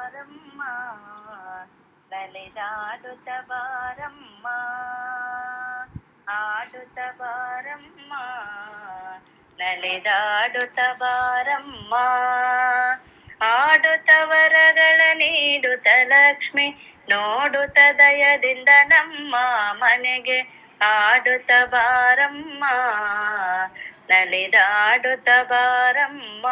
ಬಾರಮ್ಮ ನಲಿದಾಡುತ್ತ ಬಾರಮ್ಮ ಆಡುತ್ತ ಬಾರಮ್ಮ ನಲಿದಾಡುತ್ತ ಬಾರಮ್ಮ ಆಡುತ್ತ ವರಗಳ ನೀಡುತ್ತ ಲಕ್ಷ್ಮಿ ನೋಡುತ್ತ ದಯದಿಂದ ನಮ್ಮ ಮನೆಗೆ ಆಡುತ್ತ ಬಾರಮ್ಮ ನಲಿದಾಡುತ್ತ ಬಾರಮ್ಮ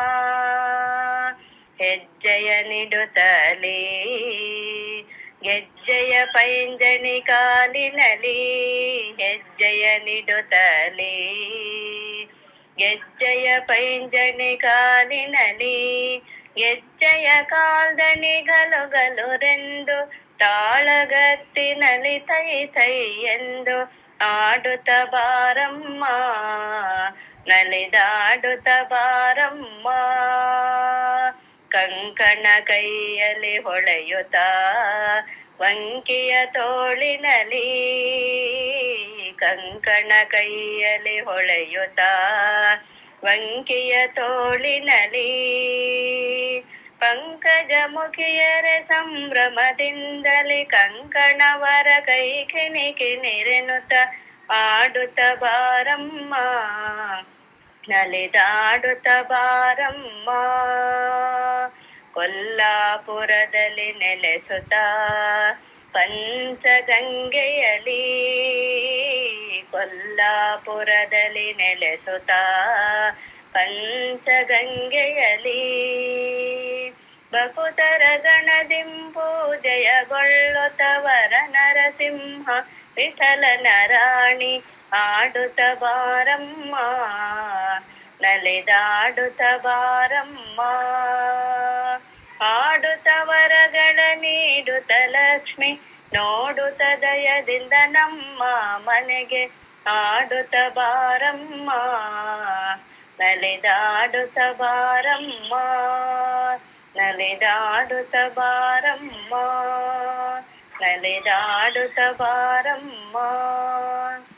ಹೆಜ್ಜೆಯ ನಿಡುತ್ತಲೇ ಗೆಜ್ಜೆಯ ಪೈಂಜಣಿ ಕಾಲಿನಲಿ ಹೆಜ್ಜೆಯ ನಿಡುತ್ತಲೇ ಗೆಜ್ಜೆಯ ಪೈಂಜಣಿ ಕಾಲಿನಲಿ ಗೆಜ್ಜೆಯ ಕಾಲ್ದಣಿಗಲು ಗಲುರೆಂದು ತಾಳಗತ್ತಿನಲಿ ತೈ ತೈ ಎಂದು ಆಡುತ್ತ ಬಾರಮ್ಮ ನಲಿದಾಡುತ್ತ ಬಾರಮ್ಮ ಕಂಕಣ ಕೈಯಲ್ಲಿ ಹೊಳೆಯುತ್ತ ವಂಕಿಯ ತೋಳಿನಲಿ ಕಂಕಣ ಕೈಯಲ್ಲಿ ಹೊಳೆಯುತ್ತ ವಂಕಿಯ ತೋಳಿನಲಿ ಪಂಕಜ ಮುಖಿಯರೆ ಸಂಭ್ರಮದಿಂದಲೇ ಕಂಕಣವರ ಕೈ ಕಿಣಿ ಕಿಣಿರೆನುತ್ತ ಆಡುತ್ತ ಬಾರಮ್ಮ ನಲಿದಾಡುತ್ತ ಬಾರಮ್ಮ ಕೊಲ್ಲಾಪುರದಲ್ಲಿ ನೆಲೆಸುತ್ತ ಪಂಚಗಂಗೆಯಲಿ ಕೊಲ್ಲಾಪುರದಲ್ಲಿ ನೆಲೆಸುತ್ತ ಪಂಚಗಂಗೆಯಲಿ ಬಕುತರ ಗಣದಿಂಪು ಜಯಗೊಳ್ಳುತ್ತವರ ನರಸಿಂಹ ವಿಠಲನ ರಾಣಿ ಆಡುತ್ತ ಬಾರಮ್ಮ ನಲಿದಾಡುತ್ತ ಬಾರಮ್ಮ ಆಡುತ್ತ ವರಗಳ ನೀಡುತ್ತ ಲಕ್ಷ್ಮಿ ನೋಡುತ್ತ ದಯದಿಂದ ನಮ್ಮ ಮನೆಗೆ ಆಡುತ್ತ ಬಾರಮ್ಮ ನಲಿದಾಡುತ್ತ ಬಾರಮ್ಮ ನಲಿದಾಡುತ್ತ ಬಾರಮ್ಮ ನಲಿದಾಡುತ್ತ ಬಾರಮ್ಮ